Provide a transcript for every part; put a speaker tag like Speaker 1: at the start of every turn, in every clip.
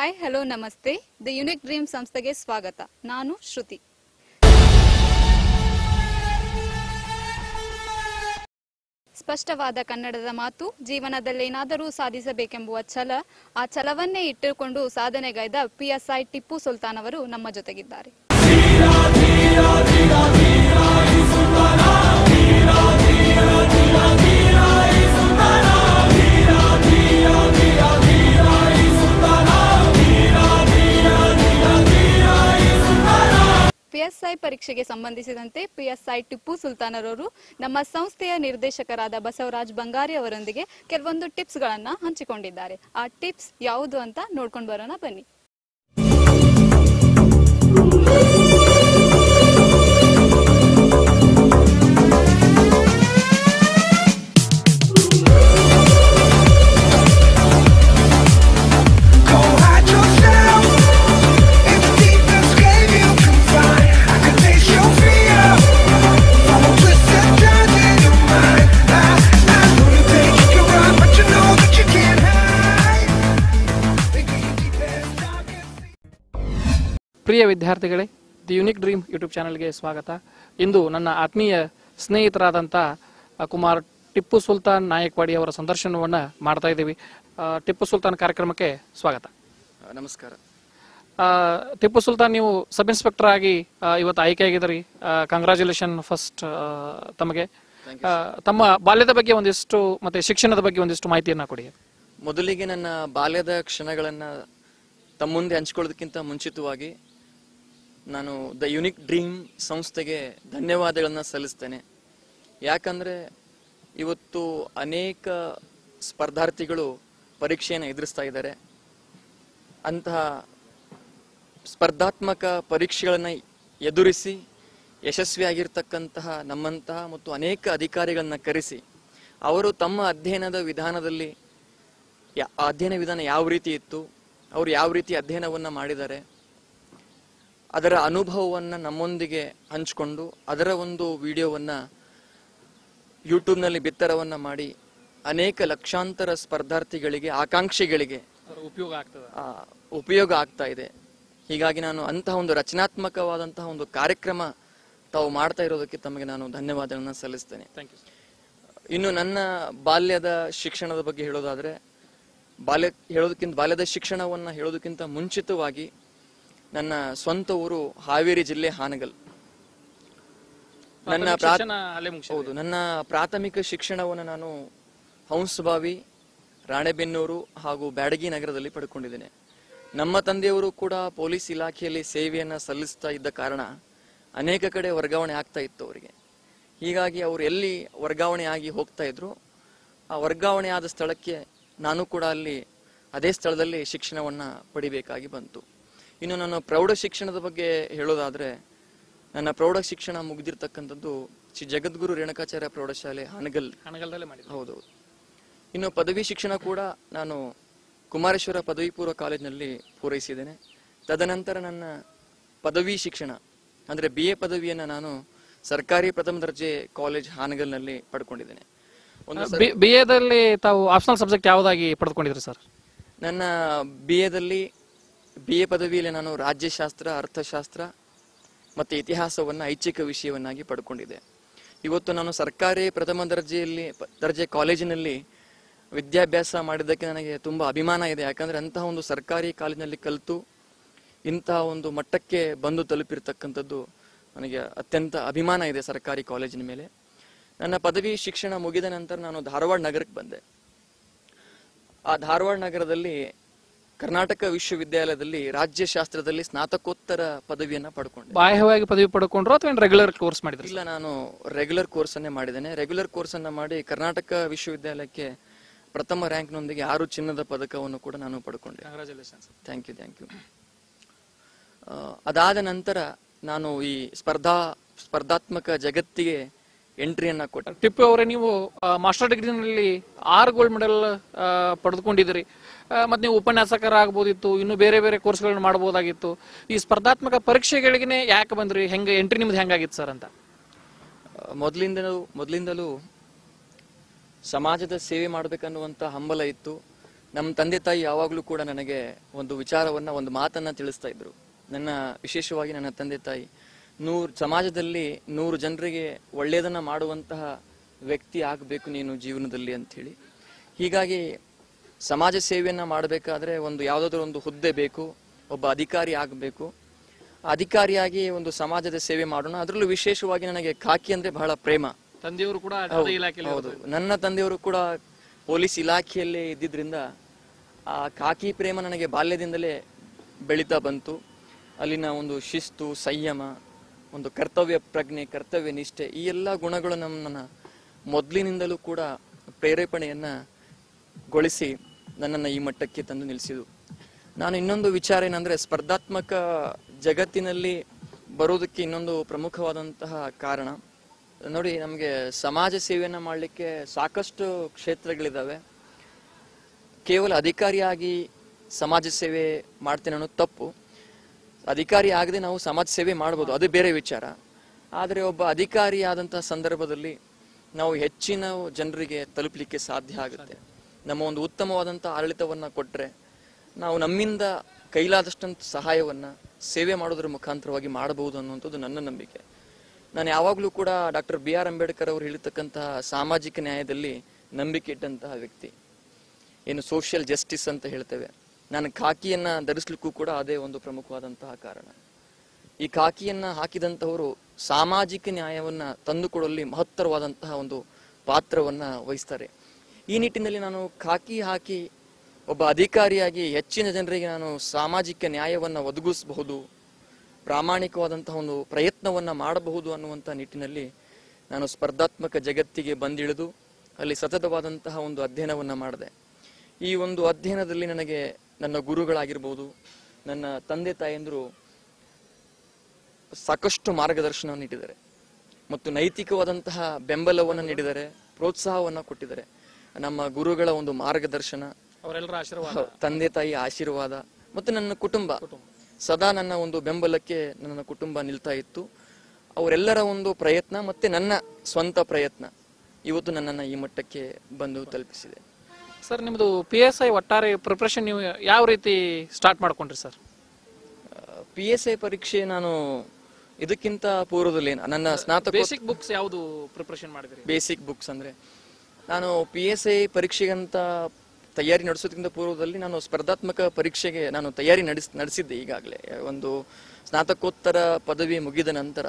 Speaker 1: Hi hello ನಮಸ್ತೆ the unique dream ಸಂಸ್ಥೆಗೆ ಸ್ವಾಗತ ನಾನು ಶ್ರುತಿ ಸ್ಪಷ್ಟವಾದ ಕನ್ನಡದ ಮಾತು ಜೀವನದಲ್ಲೇನಾದರೂ ಸಾಧಿಸಬೇಕೆಂಬುವ ಛಲ ಆ ಛಲವನ್ನೇ ಇಟ್ಟುಕೊಂಡು ಸಾಧನೆಗೈದ ಪಿಎಸ್ಐ ಟಿಪ್ಪು ಸುಲ್ತಾನ್ ಅವರು ನಮ್ಮ ಜೊತೆಗಿದ್ದಾರೆ ಪಿಎಸ್ಐ ಪರೀಕ್ಷೆಗೆ ಸಂಬಂಧಿಸಿದಂತೆ ಪಿಎಸ್ಐ ಟಿಪ್ಪು ಸುಲ್ತಾನರವರು ನಮ್ಮ ಸಂಸ್ಥೆಯ ನಿರ್ದೇಶಕರಾದ ಬಸವರಾಜ್ ಬಂಗಾರಿ ಅವರೊಂದಿಗೆ ಕೆಲವೊಂದು ಟಿಪ್ಸ್ ಗಳನ್ನ ಹಂಚಿಕೊಂಡಿದ್ದಾರೆ ಆ ಟಿಪ್ಸ್ ಯಾವುದು ಅಂತ ನೋಡ್ಕೊಂಡು ಬರೋಣ ಬನ್ನಿ
Speaker 2: Go hide yourself in the deepest cave you can find. I can taste your fear. Follow twisted turns in your mind. I, I know you think you can run, but you know that you can't hide. Think of your deepest, darkest secrets.
Speaker 3: ಪ್ರಿಯ ವಿದ್ಯಾರ್ಥಿಗಳೇ the unique dream YouTube ಚಾನಲ್ಗೆ ಸ್ವಾಗತ ಇಂದು ನನ್ನ ಆತ್ಮೀಯ ಸ್ನೇಹಿತರಾದಂಥ ಅ, ಕುಮಾರ್ ಟಿಪ್ಪು ಸುಲ್ತಾನ್ ನಾಯಕ್ವಾಡಿ ಅವರ ಸಂದರ್ಶನವನ್ನು ಮಾಡ್ತಾ ಇದ್ದೀವಿ ಆ, ಟಿಪ್ಪು ಸುಲ್ತಾನ್ ಕಾರ್ಯಕ್ರಮಕ್ಕೆ ಸ್ವಾಗತ
Speaker 4: ನಮಸ್ಕಾರ
Speaker 3: ಆ, ಟಿಪ್ಪು ಸುಲ್ತಾನ್ ನೀವು ಸಬ್ ಇನ್ಸ್ಪೆಕ್ಟರ್ ಆಗಿ ಆ, ಇವತ್ತು ಆಯ್ಕೆಯಾಗಿದ್ದೀರಿ ಕಂಗ್ರ್ಯಾಚುಲೇಷನ್ ಫಸ್ಟ್ ತಮಗೆ ಆ, ತಮ್ಮ ಬಾಲ್ಯದ ಬಗ್ಗೆ ಒಂದಿಷ್ಟು ಮತ್ತೆ ಶಿಕ್ಷಣದ ಬಗ್ಗೆ ಒಂದಿಷ್ಟು ಮಾಹಿತಿಯನ್ನ ಕೊಡಿ
Speaker 4: ಮೊದಲಿಗೆ ನನ್ನ ಬಾಲ್ಯದ ಕ್ಷಣಗಳನ್ನ ತಮ್ಮ ಮುಂದೆ ಹಂಚ್ಕೊಳ್ಳೋದಕ್ಕಿಂತ ಮುಂಚಿತವಾಗಿ ನಾನು ದ ಯುನಿಕ್ ಡ್ರೀಮ್ ಸಂಸ್ಥೆಗೆ ಧನ್ಯವಾದಗಳನ್ನ ಸಲ್ಲಿಸ್ತೇನೆ ಯಾಕಂದ್ರೆ ಇವತ್ತು ಅನೇಕ ಸ್ಪರ್ಧಾರ್ಥಿಗಳು ಪರೀಕ್ಷೆಯನ್ನು ಎದುರಿಸ್ತಾ ಇದ್ದಾರೆ ಅಂತಹ ಸ್ಪರ್ಧಾತ್ಮಕ ಪರೀಕ್ಷೆಗಳನ್ನ ಎದುರಿಸಿ ಯಶಸ್ವಿಯಾಗಿರ್ತಕ್ಕಂತಹ ನಮ್ಮಂತಹ ಮತ್ತು ಅನೇಕ ಅಧಿಕಾರಿಗಳನ್ನ ಕರೆಸಿ ಅವರು ತಮ್ಮ ಅಧ್ಯಯನದ ವಿಧಾನದಲ್ಲಿ ಯಾ- ಆ ಅಧ್ಯಯನ ವಿಧಾನ ಯಾವ ರೀತಿ ಇತ್ತು ಅವರು ಯಾವ ರೀತಿ ಅಧ್ಯಯನವನ್ನ ಮಾಡಿದ್ದಾರೆ ಅದರ ಅನುಭವವನ್ನ ನಮ್ಮೊಂದಿಗೆ ಹಂಚಿಕೊಂಡು ಅದರ ಒಂದು ವಿಡಿಯೋವನ್ನ ಯೂಟ್ಯೂಬ್ನಲ್ಲಿ ಬಿತ್ತರವನ್ನ ಮಾಡಿ ಅನೇಕ ಲಕ್ಷಾಂತರ ಸ್ಪರ್ಧಾರ್ಥಿಗಳಿಗೆ ಆಕಾಂಕ್ಷಿಗಳಿಗೆ
Speaker 3: ಉಪಯೋಗ ಆಗ್ತದೆ
Speaker 4: ಆ, ಉಪಯೋಗ ಆಗ್ತಾ ಇದೆ ಹೀಗಾಗಿ ನಾನು ಅಂತಹ ಒಂದು ರಚನಾತ್ಮಕವಾದಂತಹ ಒಂದು ಕಾರ್ಯಕ್ರಮ ತಾವು ಮಾಡ್ತಾ ಇರೋದಕ್ಕೆ ತಮಗೆ ನಾನು ಧನ್ಯವಾದಗಳನ್ನ ಸಲ್ಲಿಸ್ತೇನೆ
Speaker 3: ಥ್ಯಾಂಕ್ ಯು
Speaker 4: ಇನ್ನು ನನ್ನ ಬಾಲ್ಯದ ಶಿಕ್ಷಣದ ಬಗ್ಗೆ ಹೇಳೋದಾದ್ರೆ ಬಾಲ್ಯ ಹೇಳೋದಕ್ಕಿಂತ ಬಾಲ್ಯದ ಶಿಕ್ಷಣವನ್ನ ಹೇಳೋದಕ್ಕಿಂತ ಮುಂಚಿತವಾಗಿ ನನ್ನ ಸ್ವಂತ ಊರು ಹಾವೇರಿ ಜಿಲ್ಲೆ ಹಾನಗಲ್ ನನ್ನ ಪ್ರಾ-
Speaker 3: ಶಿಕ್ಷಣ ಅಲ್ಲೇ ಮುಗಿಸಿ
Speaker 4: ಹೌದು ನನ್ನ ಪ್ರಾಥಮಿಕ ಶಿಕ್ಷಣವನ್ನು ನಾನು ಹಂಸಬಾವಿ ರಾಣೆಬೆನ್ನೂರು ಹಾಗೂ ಬ್ಯಾಡಗಿ ನಗರದಲ್ಲಿ ಪಡ್ಕೊಂಡಿದ್ದೇನೆ ನಮ್ಮ ತಂದೆಯವರು ಕೂಡ ಪೊಲೀಸ್ ಇಲಾಖೆಯಲ್ಲಿ ಸೇವೆಯನ್ನ ಸಲ್ಲಿಸ್ತಾ ಇದ್ದ ಕಾರಣ ಅನೇಕ ಕಡೆ ವರ್ಗಾವಣೆ ಆಗ್ತಾ ಇತ್ತು ಅವರಿಗೆ ಹೀಗಾಗಿ ಅವರು ಎಲ್ಲಿ ವರ್ಗಾವಣೆ ಆಗಿ ಹೋಗ್ತಾ ಇದ್ರು ಆ ವರ್ಗಾವಣೆ ಆದ ಸ್ಥಳಕ್ಕೆ ನಾನು ಕೂಡ ಅಲ್ಲಿ ಅದೇ ಸ್ಥಳದಲ್ಲಿ ಶಿಕ್ಷಣವನ್ನ ಪಡಿಬೇಕಾಗಿ ಬಂತು ಇನ್ನು ನನ್ನ ಪ್ರೌಢ ಶಿಕ್ಷಣದ ಬಗ್ಗೆ ಹೇಳೋದಾದ್ರೆ ನನ್ನ ಪ್ರೌಢ ಶಿಕ್ಷಣ ಮುಗಿದಿರ್ತಕ್ಕಂಥದ್ದು ಶ್ರೀ ಜಗದ್ಗುರು ರೇಣುಕಾಚಾರ್ಯ ಪ್ರೌಢಶಾಲೆ ಹಾನಗಲ್
Speaker 3: ಹಣಗಲ್ದಲ್ಲೇ ಮಾಡಿದ್ರು
Speaker 4: ಹೌದೌದು ಇನ್ನು ಪದವಿ ಶಿಕ್ಷಣ ಕೂಡ ನಾನು ಕುಮಾರೇಶ್ವರ ಪದವಿ ಪೂರ್ವ ಕಾಲೇಜಿನಲ್ಲಿ ಪೂರೈಸಿದ್ದೇನೆ ತದನಂತರ ನನ್ನ ಪದವಿ ಶಿಕ್ಷಣ ಅಂದ್ರೆ ಬಿ ಎ ಪದವಿಯನ್ನ ನಾನು ಸರ್ಕಾರಿ ಪ್ರಥಮ ದರ್ಜೆ ಕಾಲೇಜ್ ಹಾನಗಲ್ನಲ್ಲಿ ಪಡ್ಕೊಂಡಿದ್ದೇನೆ ಒಂದು ಸಲ-
Speaker 3: ಬಿ ಎದಲ್ಲಿ ತಾವು ಆಪ್ಷನಲ್ ಸಬ್ಜೆಕ್ಟ್ ಯಾವುದಾಗಿ ಪಡೆದುಕೊಂಡಿದ್ರಿ ಸರ್
Speaker 4: ನನ್ನ ಬಿ ಎದಲ್ಲಿ ಬಿ ಎ ಪದವಿಯಲ್ಲಿ ನಾನು ರಾಜ್ಯಶಾಸ್ತ್ರ ಅರ್ಥಶಾಸ್ತ್ರ ಮತ್ತೆ ಇತಿಹಾಸವನ್ನ ಐಚ್ಛಿಕ ವಿಷಯವನ್ನಾಗಿ ಪಡ್ಕೊಂಡಿದ್ದೆ ಇವತ್ತು ನಾನು ಸರ್ಕಾರಿ ಪ್ರಥಮ ದರ್ಜೆಯಲ್ಲಿ ಪ- ದರ್ಜೆ ಕಾಲೇಜಿನಲ್ಲಿ ವಿದ್ಯಾಭ್ಯಾಸ ಮಾಡಿದ್ದಕ್ಕೆ ನನಗೆ ತುಂಬಾ ಅಭಿಮಾನ ಇದೆ ಯಾಕಂದ್ರೆ ಅಂತಹ ಒಂದು ಸರ್ಕಾರಿ ಕಾಲೇಜಿನಲ್ಲಿ ಕಲಿತು ಇಂತಹ ಒಂದು ಮಟ್ಟಕ್ಕೆ ಬಂದು ತಲುಪಿರ್ತಕ್ಕಂಥದ್ದು ನನಗೆ ಅತ್ಯಂತ ಅಭಿಮಾನ ಇದೆ ಸರ್ಕಾರಿ ಕಾಲೇಜಿನ ಮೇಲೆ ನನ್ನ ಪದವಿ ಶಿಕ್ಷಣ ಮುಗಿದ ನಂತರ ನಾನು ಧಾರವಾಡ ನಗರಕ್ಕೆ ಬಂದೆ ಆ ಧಾರವಾಡ ನಗರದಲ್ಲಿ ಕರ್ನಾಟಕ ವಿಶ್ವವಿದ್ಯಾಲಯದಲ್ಲಿ ರಾಜ್ಯಶಾಸ್ತ್ರದಲ್ಲಿ ಸ್ನಾತಕೋತ್ತರ ಪದವಿಯನ್ನ ಪಡ್ಕೊಂಡೆ
Speaker 3: ಬಾಹ್ಯವಾಗಿ ಪದವಿ ಪಡ್ಕೊಂಡ್ರು ಅಥವಾ ರೆಗ್ಯುಲರ್ ಕೋರ್ಸ್ ಮಾಡಿದ್ರಿ
Speaker 4: ಇಲ್ಲ ನಾನು ರೆಗ್ಯುಲರ್ ಕೋರ್ಸ್ ಅನ್ನೇ ಮಾಡಿದ್ದೇನೆ ರೆಗ್ಯುಲರ್ ಕೋರ್ಸ್ ಅನ್ನ ಮಾಡಿ ಕರ್ನಾಟಕ ವಿಶ್ವವಿದ್ಯಾಲಯಕ್ಕೆ ಪ್ರಥಮ ರ್ಯಾಂಕ್ನೊಂದಿಗೆ ಆರು ಚಿನ್ನದ ಪದಕವನ್ನು ಕೂಡ ನಾನು ಪಡ್ಕೊಂಡೆ
Speaker 3: congratulations
Speaker 4: thank you thank you ಅದಾದ ನಂತರ ನಾನು ಈ ಸ್ಪರ್ಧಾ ಸ್ಪರ್ಧಾತ್ಮಕ ಜಗತ್ತಿಗೆ ಎಂಟ್ರಿಯನ್ನ ಕೊಟ್ಟೆ
Speaker 3: ಟಿಪ್ಪು ಅವರೇ ನೀವು ಮಾಸ್ಟರ್ ಡಿಗ್ರಿನಲ್ಲಿ ಆರು ಗೋಲ್ಡ್ ಮೆಡಲ್ ಪಡೆದುಕೊಂಡಿದ್ದೀರಿ ಆ, ಮತ್ತೆ ನೀವು ಉಪನ್ಯಾಸಕರ ಆಗ್ಬೋದಿತ್ತು ಇನ್ನು ಬೇರೆ ಬೇರೆ ಕೋರ್ಸ್ಗಳನ್ನ ಮಾಡ್ಬೋದಾಗಿತ್ತು ಈ ಸ್ಪರ್ಧಾತ್ಮಕ ಪರೀಕ್ಷೆಗಳಿಗೆ ಯಾಕೆ ಬಂದ್ರಿ ಹೆಂಗೆ ಎಂಟ್ರಿ ನಿಮ್ದು ಹೆಂಗಾಗಿತ್ತು ಸರ್ ಅಂತ
Speaker 4: ಮೊದಲಿಂದಲೂ ಮೊದಲಿಂದಲೂ ಸಮಾಜದ ಸೇವೆ ಮಾಡಬೇಕನ್ನುವಂತ ಹಂಬಲ ಇತ್ತು ನಮ್ಮ ತಂದೆ ತಾಯಿ ಯಾವಾಗಲೂ ಕೂಡ ನನಗೆ ಒಂದು ವಿಚಾರವನ್ನ ಒಂದು ಮಾತನ್ನ ತಿಳಿಸ್ತಾ ಇದ್ರು ನನ್ನ ವಿಶೇಷವಾಗಿ ನನ್ನ ತಂದೆ ತಾಯಿ ನೂರು ಸಮಾಜದಲ್ಲಿ ನೂರು ಜನರಿಗೆ ಒಳ್ಳೆಯದನ್ನ ಮಾಡುವಂತಹ ವ್ಯಕ್ತಿ ಆಗಬೇಕು ನೀನು ಜೀವನದಲ್ಲಿ ಅಂತ ಹೇಳಿ ಹೀಗಾಗಿ ಸಮಾಜ ಸೇವೆಯನ್ನ ಮಾಡಬೇಕಾದ್ರೆ ಒಂದು ಯಾವುದಾದ್ರೂ ಒಂದು ಹುದ್ದೆ ಬೇಕು ಒಬ್ಬ ಅಧಿಕಾರಿ ಆಗಬೇಕು ಅಧಿಕಾರಿಯಾಗಿ ಒಂದು ಸಮಾಜದ ಸೇವೆ ಮಾಡೋಣ ಅದರಲ್ಲೂ ವಿಶೇಷವಾಗಿ ನನಗೆ ಖಾಕಿ ಅಂದ್ರೆ ಬಹಳ ಪ್ರೇಮ
Speaker 3: ತಂದೆಯವರು ಕೂಡ ಅದೇ ಇಲಾಖೆಯಲ್ಲಿ
Speaker 4: ಹೌದು ನನ್ನ ತಂದೆಯವರು ಕೂಡ ಪೊಲೀಸ್ ಇಲಾಖೆಯಲ್ಲೇ ಇದ್ದಿದ್ರಿಂದ ಆ ಖಾಕಿ ಪ್ರೇಮ ನನಗೆ ಬಾಲ್ಯದಿಂದಲೇ ಬೆಳೀತಾ ಬಂತು ಅಲ್ಲಿನ ಒಂದು ಶಿಸ್ತು ಸಂಯಮ ಒಂದು ಕರ್ತವ್ಯ ಪ್ರಜ್ಞೆ ಕರ್ತವ್ಯ ನಿಷ್ಠೆ ಈ ಎಲ್ಲ ಗುಣಗಳು ನಮ್ಮನ್ನ ಮೊದಲಿನಿಂದಲೂ ಕೂಡ ಪ್ರೇರೇಪಣೆಯನ್ನ ಗೊಳಿಸಿ ನನ್ನನ್ನು ಈ ಮಟ್ಟಕ್ಕೆ ತಂದು ನಿಲ್ಲಿಸಿದು ನಾನು ಇನ್ನೊಂದು ವಿಚಾರ ಏನಂದ್ರೆ ಸ್ಪರ್ಧಾತ್ಮಕ ಜಗತ್ತಿನಲ್ಲಿ ಬರೋದಕ್ಕೆ ಇನ್ನೊಂದು ಪ್ರಮುಖವಾದಂತಹ ಕಾರಣ ನೋಡಿ ನಮಗೆ ಸಮಾಜ ಸೇವೆಯನ್ನ ಮಾಡಲಿಕ್ಕೆ ಸಾಕಷ್ಟು ಕ್ಷೇತ್ರಗಳಿದಾವೆ ಕೇವಲ ಅಧಿಕಾರಿಯಾಗಿ ಸಮಾಜ ಸೇವೆ ಮಾಡ್ತೇನೆ ಅನ್ನೋದು ತಪ್ಪು ಅಧಿಕಾರಿ ಆಗದೆ ನಾವು ಸಮಾಜ ಸೇವೆ ಮಾಡ್ಬೋದು ಅದು ಬೇರೆ ವಿಚಾರ ಆದರೆ ಒಬ್ಬ ಅಧಿಕಾರಿ ಆದಂತಹ ಸಂದರ್ಭದಲ್ಲಿ ನಾವು ಹೆಚ್ಚಿನ ಜನರಿಗೆ ತಲುಪಲಿಕ್ಕೆ ಸಾಧ್ಯ ಆಗುತ್ತೆ ನಮ್ಮ ಒಂದು ಉತ್ತಮವಾದಂತಹ ಆಡಳಿತವನ್ನ ಕೊಟ್ರೆ ನಾವು ನಮ್ಮಿಂದ ಕೈಲಾದಷ್ಟಂತ ಸಹಾಯವನ್ನ ಸೇವೆ ಮಾಡೋದ್ರ ಮುಖಾಂತರವಾಗಿ ಮಾಡಬಹುದು ಅನ್ನುವಂಥದ್ದು ನನ್ನ ನಂಬಿಕೆ ನಾನು ಯಾವಾಗಲೂ ಕೂಡ ಡಾಕ್ಟರ್ ಬಿ ಆರ್ ಅಂಬೇಡ್ಕರ್ ಅವರು ಹೇಳಿರ್ತಕ್ಕಂತಹ ಸಾಮಾಜಿಕ ನ್ಯಾಯದಲ್ಲಿ ನಂಬಿಕೆ ಇಟ್ಟಂತಹ ವ್ಯಕ್ತಿ ಏನು ಸೋಷಿಯಲ್ ಜಸ್ಟಿಸ್ ಅಂತ ಹೇಳ್ತೇವೆ ನಾನು ಖಾಕಿಯನ್ನ ಧರಿಸ್ಲಿಕ್ಕೂ ಕೂಡ ಅದೇ ಒಂದು ಪ್ರಮುಖವಾದಂತಹ ಕಾರಣ ಈ ಖಾಕಿಯನ್ನ ಹಾಕಿದಂತಹವರು ಸಾಮಾಜಿಕ ನ್ಯಾಯವನ್ನ ತಂದುಕೊಡುವಲ್ಲಿ ಮಹತ್ತರವಾದಂತಹ ಒಂದು ಪಾತ್ರವನ್ನ ವಹಿಸ್ತಾರೆ ಈ ನಿಟ್ಟಿನಲ್ಲಿ ನಾನು ಖಾಕಿ ಹಾಕಿ ಒಬ್ಬ ಅಧಿಕಾರಿಯಾಗಿ ಹೆಚ್ಚಿನ ಜನರಿಗೆ ನಾನು ಸಾಮಾಜಿಕ ನ್ಯಾಯವನ್ನ ಒದಗಿಸಬಹುದು ಪ್ರಾಮಾಣಿಕವಾದಂತಹ ಒಂದು ಪ್ರಯತ್ನವನ್ನ ಮಾಡಬಹುದು ಅನ್ನುವಂಥ ನಿಟ್ಟಿನಲ್ಲಿ ನಾನು ಸ್ಪರ್ಧಾತ್ಮಕ ಜಗತ್ತಿಗೆ ಬಂದಿಳಿದು ಅಲ್ಲಿ ಸತತವಾದಂತಹ ಒಂದು ಅಧ್ಯಯನವನ್ನ ಮಾಡಿದೆ ಈ ಒಂದು ಅಧ್ಯಯನದಲ್ಲಿ ನನಗೆ ನನ್ನ ಗುರುಗಳಾಗಿರ್ಬೋದು ನನ್ನ ತಂದೆ ತಾಯಂದ್ರು ಸಾಕಷ್ಟು ಮಾರ್ಗದರ್ಶನವನ್ನು ನೀಡಿದ್ದಾರೆ ಮತ್ತು ನೈತಿಕವಾದಂತಹ ಬೆಂಬಲವನ್ನು ನೀಡಿದ್ದಾರೆ ಪ್ರೋತ್ಸಾಹವನ್ನ ಕೊಟ್ಟಿದ್ದಾರೆ ನಮ್ಮ ಗುರುಗಳ ಒಂದು ಮಾರ್ಗದರ್ಶನ
Speaker 3: ಅವರೆಲ್ಲರ ಆಶೀರ್ವಾದ
Speaker 4: ಹೌದು, ತಂದೆ ತಾಯಿ ಆಶೀರ್ವಾದ ಮತ್ತು ನನ್ನ ಕುಟುಂಬ ಸದಾ ನನ್ನ ಒಂದು ಬೆಂಬಲಕ್ಕೆ ನನ್ನ ಕುಟುಂಬ ನಿಲ್ತಾ ಇತ್ತು ಅವರೆಲ್ಲರ ಒಂದು ಪ್ರಯತ್ನ ಮತ್ತೆ ನನ್ನ ಸ್ವಂತ ಪ್ರಯತ್ನ ಇವತ್ತು ನನ್ನನ್ನು ಈ ಮಟ್ಟಕ್ಕೆ ಬಂದು ತಲುಪಿಸಿದೆ
Speaker 3: ಸರ್ ನಿಮ್ದು ಪಿ ಎಸ್ ಐ ಒಟ್ಟಾರೆ ಪ್ರಿಪ್ರೇಷನ್ ನೀವು ಯಾವ ರೀತಿ ಸ್ಟಾರ್ಟ್ ಮಾಡ್ಕೊಂಡ್ರಿ ಸರ್
Speaker 4: ಪಿ ಎಸ್ ಐ ಪರೀಕ್ಷೆ ನಾನು ಇದಕ್ಕಿಂತ ಪೂರ್ವದಲ್ಲಿ ನನ್ನ ಸ್ನಾತಕ
Speaker 3: ಬೇಸಿಕ್ ಬುಕ್ಸ್ ಯಾವುದು ಪ್ರಿಪ್ರೇಷನ್ ಮಾಡಿದ್ರಿ
Speaker 4: ಬೇಸಿಕ್ ಬುಕ್ಸ್ ಅಂದ್ರೆ ನಾನು ಪಿ ಎಸ್ ಐ ಪರೀಕ್ಷೆಗಂತ ತಯಾರಿ ನಡೆಸೋದಕ್ಕಿಂತ ಪೂರ್ವದಲ್ಲಿ ನಾನು ಸ್ಪರ್ಧಾತ್ಮಕ ಪರೀಕ್ಷೆಗೆ ನಾನು ತಯಾರಿ ನಡೆಸ್ ನಡೆಸಿದ್ದೆ ಈಗಾಗಲೇ ಒಂದು ಸ್ನಾತಕೋತ್ತರ ಪದವಿ ಮುಗಿದ ನಂತರ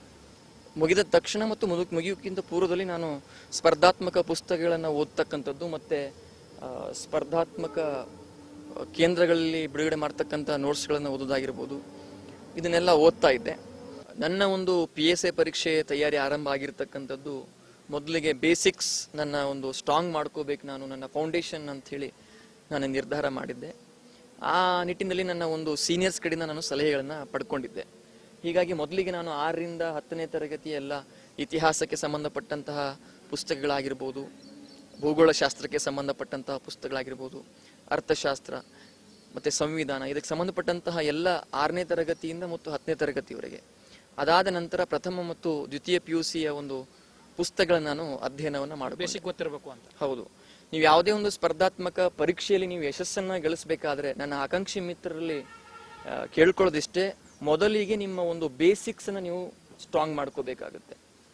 Speaker 4: ಮುಗಿದ ತಕ್ಷಣ ಮತ್ತು ಮುದು ಮುಗಿಯೋಕ್ಕಿಂತ ಪೂರ್ವದಲ್ಲಿ ನಾನು ಸ್ಪರ್ಧಾತ್ಮಕ ಪುಸ್ತಕಗಳನ್ನು ಓದ್ತಕ್ಕಂಥದ್ದು ಮತ್ತೆ ಆ, ಸ್ಪರ್ಧಾತ್ಮಕ ಆ, ಕೇಂದ್ರಗಳಲ್ಲಿ ಬಿಡುಗಡೆ ಮಾಡ್ತಕ್ಕಂಥ ನೋಟ್ಸ್ಗಳನ್ನು ಓದೋದಾಗಿರ್ಬೋದು ಇದನ್ನೆಲ್ಲ ಓದ್ತಾ ಇದ್ದೆ ನನ್ನ ಒಂದು ಪಿ ಎಸ್ ಎ ಪರೀಕ್ಷೆ ತಯಾರಿ ಆರಂಭ ಆಗಿರ್ತಕ್ಕಂಥದ್ದು ಮೊದಲಿಗೆ ಬೇಸಿಕ್ಸ್ ನನ್ನ ಒಂದು ಸ್ಟ್ರಾಂಗ್ ಮಾಡ್ಕೋಬೇಕು ನಾನು ನನ್ನ ಫೌಂಡೇಶನ್ ಅಂತ ಹೇಳಿ ನಾನು ನಿರ್ಧಾರ ಮಾಡಿದ್ದೆ ಆ ನಿಟ್ಟಿನಲ್ಲಿ ನನ್ನ ಒಂದು ಸೀನಿಯರ್ಸ್ ಕಡೆಯಿಂದ ನಾನು ಸಲಹೆಗಳನ್ನು ಪಡ್ಕೊಂಡಿದ್ದೆ ಹೀಗಾಗಿ ಮೊದಲಿಗೆ ನಾನು ಆರರಿಂದ ಹತ್ತನೇ ತರಗತಿ ಎಲ್ಲ ಇತಿಹಾಸಕ್ಕೆ ಸಂಬಂಧಪಟ್ಟಂತಹ ಪುಸ್ತಕಗಳಾಗಿರ್ಬೋದು ಭೂಗೋಳಶಾಸ್ತ್ರಕ್ಕೆ ಸಂಬಂಧಪಟ್ಟಂತಹ ಪುಸ್ತಕಗಳಾಗಿರ್ಬೋದು ಅರ್ಥಶಾಸ್ತ್ರ ಮತ್ತೆ ಸಂವಿಧಾನ ಇದಕ್ಕೆ ಸಂಬಂಧಪಟ್ಟಂತಹ ಎಲ್ಲ ಆರನೇ ತರಗತಿಯಿಂದ ಮತ್ತು ಹತ್ತನೇ ತರಗತಿವರೆಗೆ ಅದಾದ ನಂತರ ಪ್ರಥಮ ಮತ್ತು ದ್ವಿತೀಯ ಪಿ ಯು ಸಿಯ ಒಂದು ಪುಸ್ತಕಗಳನ್ನು ನಾನು ಅಧ್ಯಯನವನ್ನು ಮಾಡಬೇಕು
Speaker 3: ಬೇಸಿಕ್ ಗೊತ್ತಿರಬೇಕು ಅಂತ
Speaker 4: ಹೌದು ನೀವು ಯಾವುದೇ ಒಂದು ಸ್ಪರ್ಧಾತ್ಮಕ ಪರೀಕ್ಷೆಯಲ್ಲಿ ನೀವು ಯಶಸ್ಸನ್ನ ಗಳಿಸಬೇಕಾದ್ರೆ ನನ್ನ ಆಕಾಂಕ್ಷಿ ಮಿತ್ರರಲ್ಲಿ ಆ, ಕೇಳ್ಕೊಳ್ಳೋದಿಷ್ಟೇ ಮೊದಲಿಗೆ ನಿಮ್ಮ ಒಂದು ಬೇಸಿಕ್ಸ್ ಅನ್ನ ನೀವು ಸ್ಟ್ರಾಂಗ್ ಮಾಡ್ಕೋಬೇಕಾಗುತ್ತೆ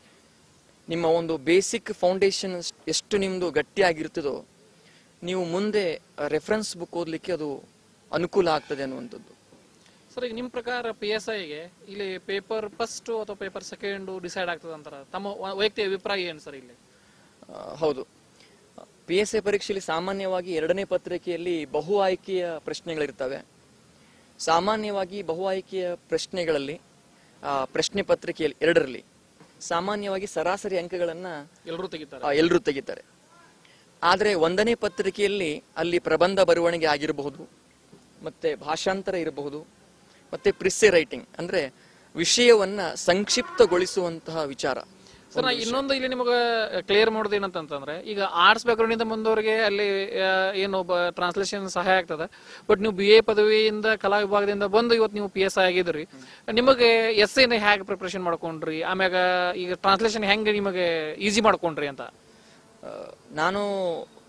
Speaker 4: ನಿಮ್ಮ ಒಂದು ಬೇಸಿಕ್ ಫೌಂಡೇಶನ್ ಎಷ್ಟು ನಿಮ್ದು ಗಟ್ಟಿಯಾಗಿರ್ತದೋ ನೀವು ಮುಂದೆ ರೆಫರೆನ್ಸ್ ಬುಕ್ ಓದಲಿಕ್ಕೆ ಅದು ಅನುಕೂಲ ಆಗ್ತದೆ ಅನ್ನುವಂಥದ್ದು
Speaker 3: ಸರ್ ಈಗ ನಿಮ್ಮ ಪ್ರಕಾರ ಪಿ ಎಸ್ ಐಗೆ ಇಲ್ಲಿ ಪೇಪರ್ ಫಸ್ಟ್ ಅಥವಾ ಪೇಪರ್ ಸೆಕೆಂಡ್ ಡಿಸೈಡ್ ಆಗ್ತದೆ ಅಂತಾರ ತಮ್ಮ ವ- ವೈಯಕ್ತಿಕ ಅಭಿಪ್ರಾಯ ಏನು ಸರ್ ಇಲ್ಲಿ
Speaker 4: ಆ, ಹೌದು ಪಿ ಎಸ್ ಎ ಪರೀಕ್ಷೆಯಲ್ಲಿ ಸಾಮಾನ್ಯವಾಗಿ ಎರಡನೇ ಪತ್ರಿಕೆಯಲ್ಲಿ ಬಹು ಆಯ್ಕೆಯ ಪ್ರಶ್ನೆಗಳಿರ್ತವೆ ಸಾಮಾನ್ಯವಾಗಿ ಬಹು ಆಯ್ಕೆಯ ಪ್ರಶ್ನೆಗಳಲ್ಲಿ ಆ, ಪ್ರಶ್ನೆ ಪತ್ರಿಕೆಯಲ್ಲಿ ಎರಡರಲ್ಲಿ ಸಾಮಾನ್ಯವಾಗಿ ಸರಾಸರಿ ಅಂಕಗಳನ್ನ
Speaker 3: ಎಲ್ಲರೂ ತೆಗಿತಾರೆ
Speaker 4: ಎಲ್ಲರೂ ತೆಗಿತಾರೆ ಆದರೆ ಒಂದನೇ ಪತ್ರಿಕೆಯಲ್ಲಿ ಅಲ್ಲಿ ಪ್ರಬಂಧ ಬರವಣಿಗೆ ಆಗಿರಬಹುದು ಮತ್ತೆ ಭಾಷಾಂತರ ಇರಬಹುದು ಮತ್ತೆ ಪ್ರಿಸ್ಸೆ ರೈಟಿಂಗ್ ಅಂದ್ರೆ ವಿಷಯವನ್ನ ಸಂಕ್ಷಿಪ್ತಗೊಳಿಸುವಂತಹ ವಿಚಾರ
Speaker 3: ಸರ್ ನಾ ಇನ್ನೊಂದು ಇಲ್ಲಿ ನಿಮಗೆ ಕ್ಲಿಯರ್ ಮಾಡೋದು ಏನಂತಂದ್ರೆ ಈಗ ಆರ್ಟ್ಸ್ ಬ್ಯಾಕ್ಗ್ರೌಂಡ್ ಇಂದ ಬಂದವರಿಗೆ ಅಲ್ಲಿ ಆ, ಏನು ಟ್ರಾನ್ಸ್ಲೇಷನ್ ಸಹಾಯ ಆಗ್ತದೆ ಬಟ್ ನೀವು ಬಿ ಎ ಪದವಿಯಿಂದ ಕಲಾ ವಿಭಾಗದಿಂದ ಬಂದು ಇವತ್ತು ನೀವು ಪಿ ಎಸ್ ಐ ಆಗಿದ್ರಿ ನಿಮಗೆ ಎಸ್ ಎನ ಹೇಗೆ ಪ್ರಿಪ್ರೇಷನ್ ಮಾಡ್ಕೊಂಡ್ರಿ ಆಮ್ಯಾಗ ಈಗ ಟ್ರಾನ್ಸ್ಲೇಷನ್ ಹೆಂಗೆ ನಿಮಗೆ ಈಸಿ ಮಾಡ್ಕೊಂಡ್ರಿ ಅಂತ
Speaker 4: ಆ, ನಾನು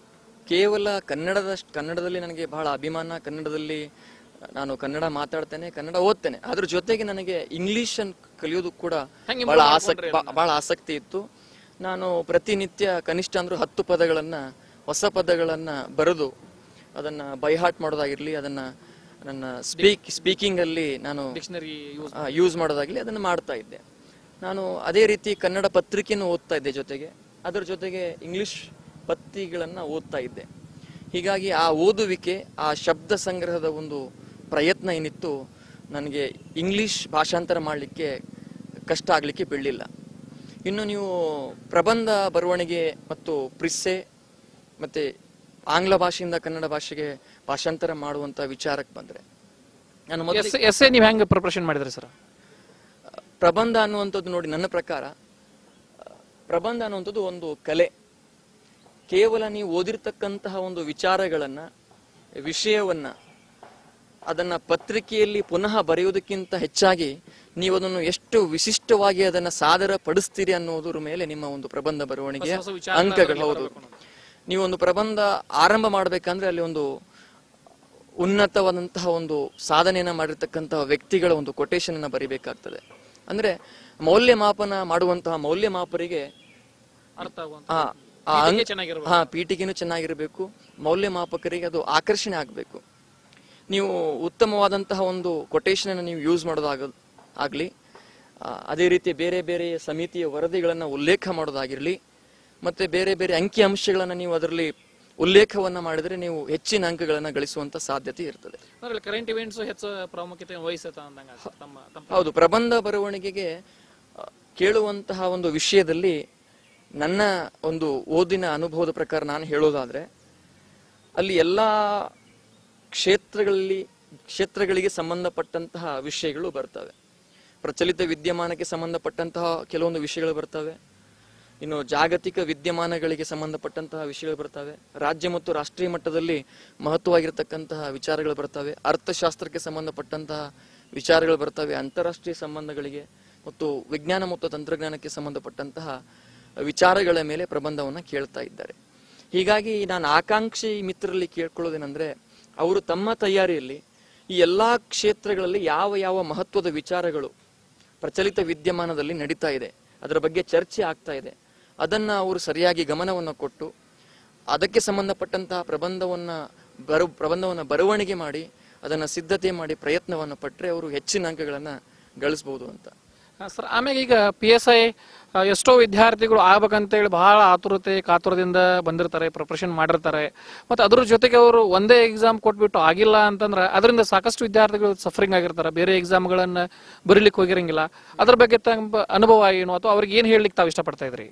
Speaker 4: ಕೇವಲ ಕನ್ನಡದ ಕನ್ನಡದಲ್ಲಿ ನನಗೆ ಬಹಳ ಅಭಿಮಾನ ಕನ್ನಡದಲ್ಲಿ ನಾನು ಕನ್ನಡ ಮಾತಾಡ್ತೇನೆ ಕನ್ನಡ ಓದ್ತೇನೆ ಅದ್ರ ಜೊತೆಗೆ ನನಗೆ ಇಂಗ್ಲಿಷ್ ಅನ್ ಕಲಿಯೋದು ಕೂಡ
Speaker 3: ಹೆಂಗೆ
Speaker 4: ಬಹಳ
Speaker 3: improve
Speaker 4: ಆಸಕ್ತಿ ಬ- ಬಹಳ ಆಸಕ್ತಿ ಇತ್ತು ನಾನು ಪ್ರತಿನಿತ್ಯ ಕನಿಷ್ಠ ಅಂದ್ರೂ ಹತ್ತು ಪದಗಳನ್ನ ಹೊಸ ಪದಗಳನ್ನ ಬರೆದು ಅದನ್ನ ಬೈಹಾಟ್ ಮಾಡೋದಾಗಿರ್ಲಿ ಅದನ್ನ ನನ್ನ ಸ್ಪೀಕ್ ಸ್ಪೀಕಿಂಗ್ ಅಲ್ಲಿ ನಾನು
Speaker 3: ಡಿಕ್ಷನರಿ ಯೂಸ್
Speaker 4: ಯೂಸ್ ಮಾಡೋದಾಗ್ಲಿ ಅದನ್ನು ಮಾಡ್ತಾ ಇದ್ದೆ ನಾನು ಅದೇ ರೀತಿ ಕನ್ನಡ ಪತ್ರಿಕೆಯನ್ನು ಓದ್ತಾ ಇದ್ದೆ ಜೊತೆಗೆ ಅದರ ಜೊತೆಗೆ ಇಂಗ್ಲಿಷ್ ಪತ್ರಿಕೆಗಳನ್ನ ಓದ್ತಾ ಇದ್ದೆ ಹೀಗಾಗಿ ಆ ಓದುವಿಕೆ ಆ ಶಬ್ದ ಸಂಗ್ರಹದ ಒಂದು ಪ್ರಯತ್ನ ಏನಿತ್ತು ನನಗೆ ಇಂಗ್ಲಿಷ್ ಭಾಷಾಂತರ ಮಾಡಲಿಕ್ಕೆ ಕಷ್ಟ ಆಗಲಿಕ್ಕೆ ಬೀಳಲಿಲ್ಲ ಇನ್ನು ನೀವು ಪ್ರಬಂಧ ಬರವಣಿಗೆ ಮತ್ತು ಪ್ರಿಸ್ಸೆ ಮತ್ತೆ ಆಂಗ್ಲ ಭಾಷೆಯಿಂದ ಕನ್ನಡ ಭಾಷೆಗೆ ಭಾಷಾಂತರ ಮಾಡುವಂತ ವಿಚಾರಕ್ಕೆ ಬಂದ್ರೆ ನಾನು ಮೊದಲು
Speaker 3: ಎಸ್ ಎಸ್ ಎ ನೀವು ಹೆಂಗೆ ಪ್ರಿಪ್ರೇಷನ್ ಮಾಡಿದ್ರಿ ಸರ್
Speaker 4: ಪ್ರಬಂಧ ಅನ್ನುವಂಥದ್ದು ನೋಡಿ ನನ್ನ ಪ್ರಕಾರ ಆ, ಪ್ರಬಂಧ ಅನ್ನುವಂಥದ್ದು ಒಂದು ಕಲೆ ಕೇವಲ ನೀವು ಓದಿರ್ತಕ್ಕಂತಹ ಒಂದು ವಿಚಾರಗಳನ್ನ ವಿಷಯವನ್ನ ಅದನ್ನ ಪತ್ರಿಕೆಯಲ್ಲಿ ಪುನಃ ಬರೆಯುವುದಕ್ಕಿಂತ ಹೆಚ್ಚಾಗಿ ನೀವು ಅದನ್ನು ಎಷ್ಟು ವಿಶಿಷ್ಟವಾಗಿ ಅದನ್ನ ಸಾದರ ಪಡಿಸ್ತೀರಿ ಅನ್ನೋದ್ರ ಮೇಲೆ ನಿಮ್ಮ ಒಂದು ಪ್ರಬಂಧ ಬರವಣಿಗೆಯ
Speaker 3: ಹೊಸ ವಿಚಾರಗಳನ್ನ
Speaker 4: ಅಂಕಗಳು
Speaker 3: ಅದರಲ್ಲಿ
Speaker 4: ಹೌದು
Speaker 3: ಬರಬೇಕು
Speaker 4: ನೀವು ಒಂದು ಪ್ರಬಂಧ ಆರಂಭ ಮಾಡ್ಬೇಕಂದ್ರೆ ಅಲ್ಲಿ ಒಂದು ಉನ್ನತವಾದಂತಹ ಒಂದು ಸಾಧನೆಯನ್ನ ಮಾಡಿರ್ತಕ್ಕಂತಹ ವ್ಯಕ್ತಿಗಳ ಒಂದು ಕೊಟೇಶನ್ ಅನ್ನ ಬರಿಬೇಕಾಗ್ತದೆ ಅಂದ್ರೆ ಮೌಲ್ಯಮಾಪನ ಮಾಡುವಂತಹ ಮೌಲ್ಯಮಾಪರಿಗೆ
Speaker 3: ಅರ್ಥ ಆಗುವಂತ
Speaker 4: ಆ ಆ
Speaker 3: ಪೀಠಿಕೆ
Speaker 4: ಅಂಕ-
Speaker 3: ಚೆನ್ನಾಗಿರ್ಬೇಕು.
Speaker 4: ಹಾ ಪೀಠಿಗೆನೂ ಚೆನ್ನಾಗಿರಬೇಕು ಮೌಲ್ಯಮಾಪಕರಿಗೆ ಅದು ಆಕರ್ಷಣೆ ಆಗಬೇಕು ನೀವು ಉತ್ತಮವಾದಂತಹ ಒಂದು ಕೊಟೇಶನ್ ಅನ್ನು ನೀವು ಯೂಸ್ ಮಾಡೋದಾಗ ಆಗ್ಲಿ ಆ, ಅದೇ ರೀತಿ ಬೇರೆ ಬೇರೆ ಸಮಿತಿಯ ವರದಿಗಳನ್ನ ಉಲ್ಲೇಖ ಮಾಡೋದಾಗಿರ್ಲಿ ಮತ್ತೆ ಬೇರೆ ಬೇರೆ ಅಂಕಿ ಅಂಶಗಳನ್ನ ನೀವು ಅದರಲ್ಲಿ ಉಲ್ಲೇಖವನ್ನ ಮಾಡಿದ್ರೆ ನೀವು ಹೆಚ್ಚಿನ ಅಂಕಗಳನ್ನ ಗಳಿಸುವಂತ ಸಾಧ್ಯತೆ ಇರ್ತದೆ
Speaker 3: ಅಂದ್ರೆ ಕರೆಂಟ್ ಇವೆಂಟ್ಸ್ ಹೆಚ್ಚು ಪ್ರಾಮುಖ್ಯತೆ ವಹಿಸುತ್ತ ಅಂದಂಗ ಸರ್ ತಮ್ಮ ತಮ್ಮ
Speaker 4: ಹೌದು ಪ್ರಬಂಧ ಬರವಣಿಗೆಗೆ ಆ, ಕೇಳುವಂತಹ ಒಂದು ವಿಷಯದಲ್ಲಿ ನನ್ನ ಒಂದು ಓದಿನ ಅನುಭವದ ಪ್ರಕಾರ ನಾನು ಹೇಳೋದಾದ್ರೆ ಅಲ್ಲಿ ಎಲ್ಲಾ ಕ್ಷೇತ್ರಗಳಲ್ಲಿ ಕ್ಷೇತ್ರಗಳಿಗೆ ಸಂಬಂಧಪಟ್ಟಂತಹ ವಿಷಯಗಳು ಬರ್ತವೆ ಪ್ರಚಲಿತ ವಿದ್ಯಮಾನಕ್ಕೆ ಸಂಬಂಧಪಟ್ಟಂತಹ ಕೆಲವೊಂದು ವಿಷಯಗಳು ಬರ್ತವೆ ಇನ್ನು ಜಾಗತಿಕ ವಿದ್ಯಮಾನಗಳಿಗೆ ಸಂಬಂಧಪಟ್ಟಂತಹ ವಿಷಯಗಳು ಬರ್ತವೆ ರಾಜ್ಯ ಮತ್ತು ರಾಷ್ಟ್ರೀಯ ಮಟ್ಟದಲ್ಲಿ ಮಹತ್ವವಾಗಿರತಕ್ಕಂತಹ ವಿಚಾರಗಳು ಬರ್ತವೆ ಅರ್ಥಶಾಸ್ತ್ರಕ್ಕೆ ಸಂಬಂಧಪಟ್ಟಂತಹ ವಿಚಾರಗಳು ಬರ್ತವೆ ಅಂತಾರಾಷ್ಟ್ರೀಯ ಸಂಬಂಧಗಳಿಗೆ ಮತ್ತು ವಿಜ್ಞಾನ ಮತ್ತು ತಂತ್ರಜ್ಞಾನಕ್ಕೆ ಸಂಬಂಧಪಟ್ಟಂತಹ ವಿಚಾರಗಳ ಮೇಲೆ ಪ್ರಬಂಧವನ್ನ ಕೇಳ್ತಾ ಇದ್ದಾರೆ ಹೀಗಾಗಿ ನಾನು ಆಕಾಂಕ್ಷಿ ಮಿತ್ರರಲ್ಲಿ ಕೇಳ್ಕೊಳ್ಳೋದೇನೆಂದ್ರೆ ಅವರು ತಮ್ಮ ತಯಾರಿಯಲ್ಲಿ ಈ ಎಲ್ಲಾ ಕ್ಷೇತ್ರಗಳಲ್ಲಿ ಯಾವ ಯಾವ ಮಹತ್ವದ ವಿಚಾರಗಳು ಪ್ರಚಲಿತ ವಿದ್ಯಮಾನದಲ್ಲಿ ನಡೀತಾ ಇದೆ ಅದರ ಬಗ್ಗೆ ಚರ್ಚೆ ಆಗ್ತಾ ಇದೆ ಅದನ್ನ ಅವರು ಸರಿಯಾಗಿ ಗಮನವನ್ನು ಕೊಟ್ಟು ಅದಕ್ಕೆ ಸಂಬಂಧಪಟ್ಟಂತಹ ಪ್ರಬಂಧವನ್ನ ಬರ ಪ್ರಬಂಧವನ್ನ ಬರವಣಿಗೆ ಮಾಡಿ ಅದನ್ನ ಸಿದ್ಧತೆ ಮಾಡಿ ಪ್ರಯತ್ನವನ್ನು ಪಟ್ಟರೆ ಅವರು ಹೆಚ್ಚಿನ ಅಂಕಗಳನ್ನ ಗಳಿಸಬಹುದು ಅಂತ
Speaker 3: ಸರ್ ಆಮೇಲೆ ಈಗ ಪಿ ಎಸ್ ಐ ಎಷ್ಟೋ ವಿದ್ಯಾರ್ಥಿಗಳು ಆಗ್ಬೇಕಂತೇಳಿ ಬಹಳ ಆತುರತೆ ಕಾತುರದಿಂದ ಬಂದಿರ್ತಾರೆ ಪ್ರಿಪ್ರೇಷನ್ ಮಾಡಿರ್ತಾರೆ ಮತ್ತೆ ಅದ್ರ ಜೊತೆಗೆ ಅವರು ಒಂದೇ ಎಕ್ಸಾಮ್ ಕೊಟ್ಬಿಟ್ಟು ಆಗಿಲ್ಲ ಅಂತಂದ್ರೆ ಅದರಿಂದ ಸಾಕಷ್ಟು ವಿದ್ಯಾರ್ಥಿಗಳು ಸಫರಿಂಗ್ ಆಗಿರ್ತಾರೆ ಬೇರೆ ಎಕ್ಸಾಮ್ಗಳನ್ನ ಬರೀಲಿಕ್ಕೆ ಹೋಗಿರಂಗಿಲ್ಲ ಅದ್ರ ಬಗ್ಗೆ ತಮ್ಮ ಅನುಭವ ಏನು ಅಥವಾ ಅವ್ರಿಗೆ ಏನ್ ಹೇಳಲಿಕ್ಕೆ ತಾವು ಇಷ್ಟಪಡ್ತಾ ಇದ್ರಿ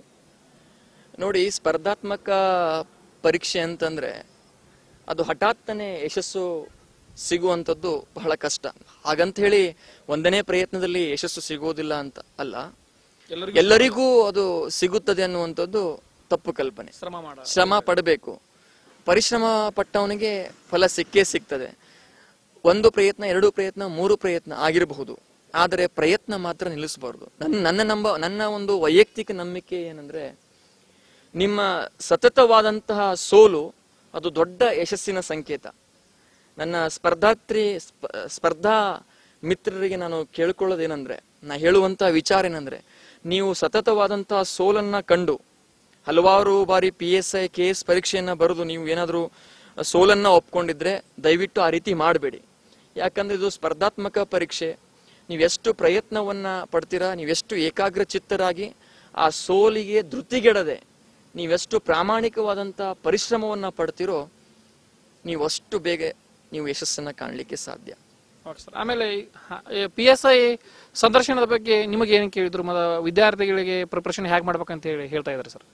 Speaker 4: ನೋಡಿ ಸ್ಪರ್ಧಾತ್ಮಕ ಪರೀಕ್ಷೆ ಅಂತಂದ್ರೆ ಅದು ಹಠಾತ್ತನೆ ಯಶಸ್ಸು ಸಿಗುವಂಥದ್ದು ಬಹಳ ಕಷ್ಟ ಹಾಗಂತ ಹೇಳಿ ಒಂದನೇ ಪ್ರಯತ್ನದಲ್ಲಿ ಯಶಸ್ಸು ಸಿಗೋದಿಲ್ಲ ಅಂತ ಅಲ್ಲ
Speaker 3: ಎಲ್ಲರಿಗೂ
Speaker 4: ಎಲ್ಲರಿಗೂ ಅದು ಸಿಗುತ್ತದೆ ಅನ್ನುವಂಥದ್ದು ತಪ್ಪು ಕಲ್ಪನೆ
Speaker 3: ಶ್ರಮ ಮಾಡ
Speaker 4: ಶ್ರಮ ಪಡಬೇಕು ಪರಿಶ್ರಮ ಪಟ್ಟವನಿಗೆ ಫಲ ಸಿಕ್ಕೇ ಸಿಗ್ತದೆ ಒಂದು ಪ್ರಯತ್ನ ಎರಡು ಪ್ರಯತ್ನ ಮೂರು ಪ್ರಯತ್ನ ಆಗಿರಬಹುದು ಆದರೆ ಪ್ರಯತ್ನ ಮಾತ್ರ ನಿಲ್ಲಿಸಬಾರ್ದು ನನ್ನ ನನ್ನ ನಂಬ ನನ್ನ ಒಂದು ವೈಯಕ್ತಿಕ ನಂಬಿಕೆ ಏನಂದ್ರೆ ನಿಮ್ಮ ಸತತವಾದಂತಹ ಸೋಲು ಅದು ದೊಡ್ಡ ಯಶಸ್ಸಿನ ಸಂಕೇತ ನನ್ನ ಸ್ಪರ್ಧಾತ್ರಿ ಸ್ಪ- ಸ್ಪರ್ಧಾ ಮಿತ್ರರಿಗೆ ನಾನು ಕೇಳ್ಕೊಳ್ಳೋದೇನಂದ್ರೆ ನಾ ಹೇಳುವಂತ ವಿಚಾರ ಏನಂದ್ರೆ ನೀವು ಸತತವಾದಂತಹ ಸೋಲನ್ನ ಕಂಡು ಹಲವಾರು ಬಾರಿ P S I K S ಪರೀಕ್ಷೆಯನ್ನ ಬರೆದು ನೀವು ಏನಾದರೂ ಸೋಲನ್ನ ಒಪ್ಕೊಂಡಿದ್ರೆ ದಯವಿಟ್ಟು ಆ ರೀತಿ ಮಾಡಬೇಡಿ ಯಾಕಂದ್ರೆ ಇದು ಸ್ಪರ್ಧಾತ್ಮಕ ಪರೀಕ್ಷೆ ನೀವೆಷ್ಟು ಪ್ರಯತ್ನವನ್ನ ಪಡ್ತೀರಾ ನೀವೆಷ್ಟು ಏಕಾಗ್ರ ಚಿತ್ತರಾಗಿ ಆ ಸೋಲಿಗೆ ಧೃತಿಗೆಡದೆ ನೀವೆಷ್ಟು ಪ್ರಾಮಾಣಿಕವಾದಂತ ಪರಿಶ್ರಮವನ್ನ ಪಡ್ತೀರೋ ನೀವು ಅಷ್ಟು ಬೇಗ ನೀವು ಯಶಸ್ಸನ್ನ ಕಾಣಲಿಕ್ಕೆ ಸಾಧ್ಯ
Speaker 3: ಓಕೆ ಸರ್ ಆಮೇಲೆ ಪಿ ಎಸ್ ಐ ಸಂದರ್ಶನದ ಬಗ್ಗೆ ನಿಮಗೆ ಏನು ಕೇಳಿದ್ರು ಮದ ವಿದ್ಯಾರ್ಥಿಗಳಿಗೆ ಪ್ರಿಪ್ರೇಷನ್ ಹೇಗೆ ಮಾಡ್ಬೇಕಂತ ಹೇಳಿ ಹೇಳ್ತಾ ಇದ್ದಾರೆ ಸರ್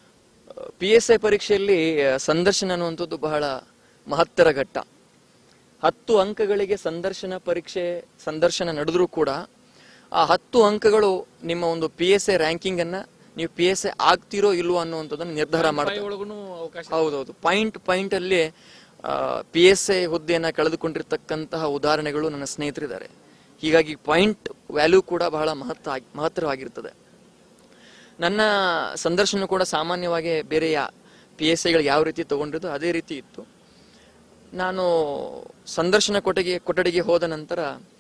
Speaker 4: ಪಿ ಎಸ್ ಐ ಪರೀಕ್ಷೆಯಲ್ಲಿ ಆ, ಸಂದರ್ಶನ ಅನ್ನುವಂಥದ್ದು ಬಹಳ ಮಹತ್ತರ ಘಟ್ಟ ಹತ್ತು ಅಂಕಗಳಿಗೆ ಸಂದರ್ಶನ ಪರೀಕ್ಷೆ ಸಂದರ್ಶನ ನಡೆದ್ರೂ ಕೂಡ ಆ ಹತ್ತು ಅಂಕಗಳು ನಿಮ್ಮ ಒಂದು ಪಿ ಎಸ್ ಐ ರ್ಯಾಂಕಿಂಗ್ ಅನ್ನ ನೀವು ಪಿ ಎಸ್ ಐ ಆಗ್ತಿರೋ ಇಲ್ವೋ ಅನ್ನುವಂಥದ್ದನ್ನು ನಿರ್ಧಾರ ಮಾಡ್ತಾರೆ
Speaker 3: ಒಳಗೂ ಅವಕಾಶ
Speaker 4: ಹೌದೌದು ಪಾಯಿಂಟ್ ಪಾಯಿಂಟ್ ಅಲ್ಲಿ ಪಿ ಎಸ್ ಐ ಹುದ್ದೆಯನ್ನ ಕಳೆದುಕೊಂಡಿರ್ತಕ್ಕಂತಹ ಉದಾಹರಣೆಗಳು ನನ್ನ ಸ್ನೇಹಿತರಿದ್ದಾರೆ ಹೀಗಾಗಿ ಪಾಯಿಂಟ್ ವ್ಯಾಲ್ಯೂ ಕೂಡ ಬಹಳ ಮಹತ್ವ ಆಗಿ- ಮಹತ್ತರವಾಗಿರ್ತದೆ ನನ್ನ ಸಂದರ್ಶನ ಕೂಡ ಸಾಮಾನ್ಯವಾಗಿ ಬೇರೆ ಯಾ ಪಿ ಎಸ್ ಐಗಳು ಯಾವ ರೀತಿ ತಗೊಂಡಿದ್ದು ಅದೇ ರೀತಿ ಇತ್ತು ನಾನು ಸಂದರ್ಶನ ಕೊಠಡಿಗೆ ಕೊಠಡಿಗೆ ಹೋದ ನಂತರ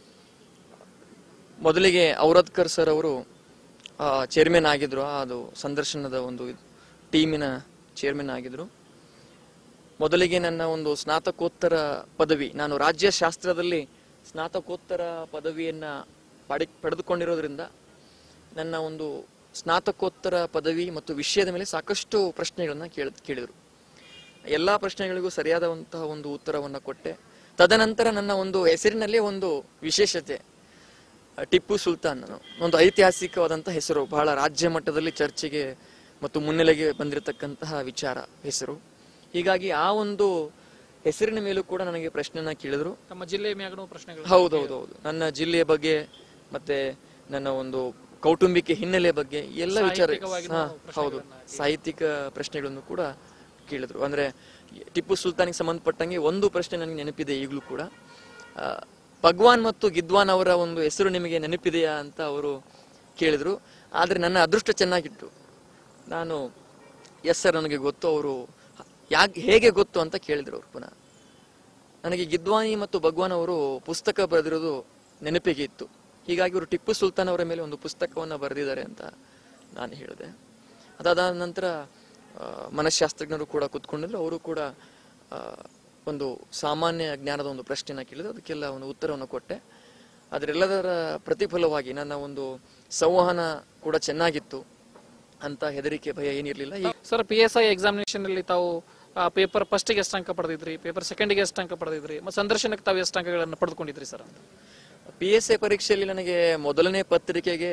Speaker 4: ಮೊದಲಿಗೆ ಔರದ್ಕರ್ ಸರ್ ಅವರು ಚೇರ್ಮನ್ ಆಗಿದ್ರು ಅದು ಸಂದರ್ಶನದ ಒಂದು ಟೀಮಿನ ಚೇರ್ಮನ್ ಆಗಿದ್ರು ಮೊದಲಿಗೆ ನನ್ನ ಒಂದು ಸ್ನಾತಕೋತ್ತರ ಪದವಿ ನಾನು ರಾಜ್ಯಶಾಸ್ತ್ರದಲ್ಲಿ ಸ್ನಾತಕೋತ್ತರ ಪದವಿಯನ್ನ ಪಡೆ ಪಡೆದುಕೊಂಡಿರೋದ್ರಿಂದ ನನ್ನ ಒಂದು ಸ್ನಾತಕೋತ್ತರ ಪದವಿ ಮತ್ತು ವಿಷಯದ ಮೇಲೆ ಸಾಕಷ್ಟು ಪ್ರಶ್ನೆಗಳನ್ನ ಕೇಳ ಕೇಳಿದರು ಎಲ್ಲಾ ಪ್ರಶ್ನೆಗಳಿಗೂ ಸರಿಯಾದಂತಹ ಒಂದು ಉತ್ತರವನ್ನು ಕೊಟ್ಟೆ ತದನಂತರ ನನ್ನ ಒಂದು ಹೆಸರಿನಲ್ಲೇ ಒಂದು ವಿಶೇಷತೆ ಟಿಪ್ಪು ಸುಲ್ತಾನ್ ನಾನು ಒಂದು ಐತಿಹಾಸಿಕವಾದಂತಹ ಹೆಸರು ಬಹಳ ರಾಜ್ಯ ಮಟ್ಟದಲ್ಲಿ ಚರ್ಚೆಗೆ ಮತ್ತು ಮುನ್ನೆಲೆಗೆ ಬಂದಿರತಕ್ಕಂತಹ ವಿಚಾರ ಹೆಸರು ಹೀಗಾಗಿ ಆ ಒಂದು ಹೆಸರಿನ ಮೇಲೂ ಕೂಡ ನನಗೆ ಪ್ರಶ್ನೆನ ಕೇಳಿದ್ರು
Speaker 3: ತಮ್ಮ ಜಿಲ್ಲೆಯ ಮ್ಯಾಗನೂ ಪ್ರಶ್ನೆಗಳು
Speaker 4: ಹೌದೌದೌದು ನನ್ನ ಜಿಲ್ಲೆಯ ಬಗ್ಗೆ ಮತ್ತೆ ನನ್ನ ಒಂದು ಕೌಟುಂಬಿಕ ಹಿನ್ನೆಲೆ ಬಗ್ಗೆ ಎಲ್ಲ ವಿಚಾರ
Speaker 3: ಸಾಹಿತ್ಯಿಕವಾಗಿನೂ
Speaker 4: ಹಾ, ಹೌದು ಸಾಹಿತ್ಯಿಕ ಪ್ರಶ್ನೆಗಳನ್ನು ಕೂಡ ಕೇಳಿದ್ರು ಅಂದ್ರೆ ಟಿಪ್ಪು ಸುಲ್ತಾನಿಗೆ ಸಂಬಂಧಪಟ್ಟಂಗೆ ಒಂದು ಪ್ರಶ್ನೆ ನನಗೆ ನೆನಪಿದೆ ಈಗಲೂ ಕೂಡ ಆ, ಭಗವಾನ್ ಮತ್ತು ಗಿದ್ವಾನ್ ಅವರ ಒಂದು ಹೆಸರು ನಿಮಗೆ ನೆನಪಿದೆಯಾ ಅಂತ ಅವರು ಕೇಳಿದ್ರು ಆದ್ರೆ ನನ್ನ ಅದೃಷ್ಟ ಚೆನ್ನಾಗಿತ್ತು ನಾನು ಎಸ್ ಸರ್ ನನಗೆ ಗೊತ್ತು ಅವರು ಯಾಕೆ ಹೇಗೆ ಗೊತ್ತು ಅಂತ ಕೇಳಿದ್ರು ಅವರು ಪುನಃ ನನಗೆ ಗಿದ್ವಾನಿ ಮತ್ತು ಭಗವಾನ್ ಅವರು ಪುಸ್ತಕ ಬರೆದಿರೋದು ನೆನಪಿಗೆ ಇತ್ತು ಹೀಗಾಗಿ ಅವರು ಟಿಪ್ಪು ಸುಲ್ತಾನ್ ಅವರ ಮೇಲೆ ಒಂದು ಪುಸ್ತಕವನ್ನ ಬರೆದಿದ್ದಾರೆ ಅಂತ ನಾನು ಹೇಳಿದೆ ಅದಾದ ನಂತರ ಆ, ಮನಃಶಾಸ್ತ್ರಜ್ಞರು ಕೂಡ ಕೂತ್ಕೊಂಡಿದ್ರು ಅವರು ಕೂಡ ಆ, ಒಂದು ಸಾಮಾನ್ಯ ಜ್ಞಾನದ ಒಂದು ಪ್ರಶ್ನೆನ ಕೇಳಿದ್ರು ಅದಕ್ಕೆಲ್ಲ ಒಂದು ಉತ್ತರವನ್ನು ಕೊಟ್ಟೆ ಅದರೆಲ್ಲದರ ಪ್ರತಿಫಲವಾಗಿ ನನ್ನ ಒಂದು ಸಂವಹನ ಕೂಡ ಚೆನ್ನಾಗಿತ್ತು ಅಂತ ಹೆದರಿಕೆ ಭಯ ಏನಿರಲಿಲ್ಲ ಈ
Speaker 3: sir P S I examination ಅಲ್ಲಿ ತಾವು ಪೇಪರ್ ಫಸ್ಟಿಗೆ ಎಷ್ಟು ಅಂಕ ಪಡೆದಿದ್ರಿ ಪೇಪರ್ ಸೆಕೆಂಡಿಗೆ ಎಷ್ಟು ಅಂಕ ಪಡೆದಿದ್ರಿ ಮತ್ತು ಸಂದರ್ಶನಕ್ಕೆ ತಾವು ಎಷ್ಟು ಅಂಕಗಳನ್ನು ಪಡೆದುಕೊಂಡಿದ್ರಿ ಸರ್ ಅಂತ
Speaker 4: ಪಿ ಎಸ್ ಎ ಪರೀಕ್ಷೆಯಲ್ಲಿ ನನಗೆ ಮೊದಲನೇ ಪತ್ರಿಕೆಗೆ